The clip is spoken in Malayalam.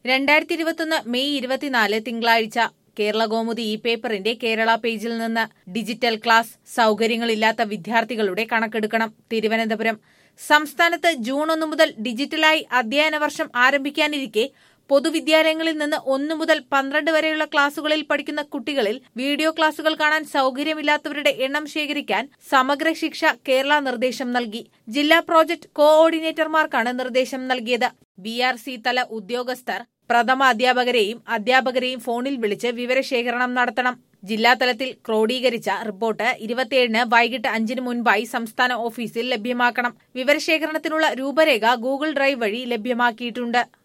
രണ്ടായിരത്തി ഇരുപത്തൊന്ന് മെയ് ഇരുപത്തിനാല് തിങ്കളാഴ്ച കേരള കൗമുദി ഈ പേപ്പറിന്റെ കേരള പേജിൽ നിന്ന് ഡിജിറ്റൽ ക്ലാസ് സൗകര്യങ്ങളില്ലാത്ത വിദ്യാർത്ഥികളുടെ കണക്കെടുക്കണം തിരുവനന്തപുരം സംസ്ഥാനത്ത് ജൂൺ ഒന്ന് മുതൽ ഡിജിറ്റലായി അധ്യയന വർഷം ആരംഭിക്കാനിരിക്കെ പൊതുവിദ്യാലയങ്ങളിൽ നിന്ന് ഒന്നു മുതൽ പന്ത്രണ്ട് വരെയുള്ള ക്ലാസുകളിൽ പഠിക്കുന്ന കുട്ടികളിൽ വീഡിയോ ക്ലാസുകൾ കാണാൻ സൗകര്യമില്ലാത്തവരുടെ എണ്ണം ശേഖരിക്കാൻ സമഗ്ര ശിക്ഷ കേരള നിർദ്ദേശം നൽകി ജില്ലാ പ്രോജക്ട് കോഓർഡിനേറ്റർമാർക്കാണ് നിർദ്ദേശം നൽകിയത് ബി ആർ സി തല ഉദ്യോഗസ്ഥർ പ്രഥമ അധ്യാപകരെയും അധ്യാപകരെയും ഫോണിൽ വിളിച്ച് വിവരശേഖരണം നടത്തണം ജില്ലാതലത്തിൽ ക്രോഡീകരിച്ച റിപ്പോർട്ട് ഇരുപത്തിയേഴിന് വൈകിട്ട് അഞ്ചിന് മുൻപായി സംസ്ഥാന ഓഫീസിൽ ലഭ്യമാക്കണം വിവരശേഖരണത്തിനുള്ള രൂപരേഖ ഗൂഗിൾ ഡ്രൈവ് വഴി ലഭ്യമാക്കിയിട്ടുണ്ട്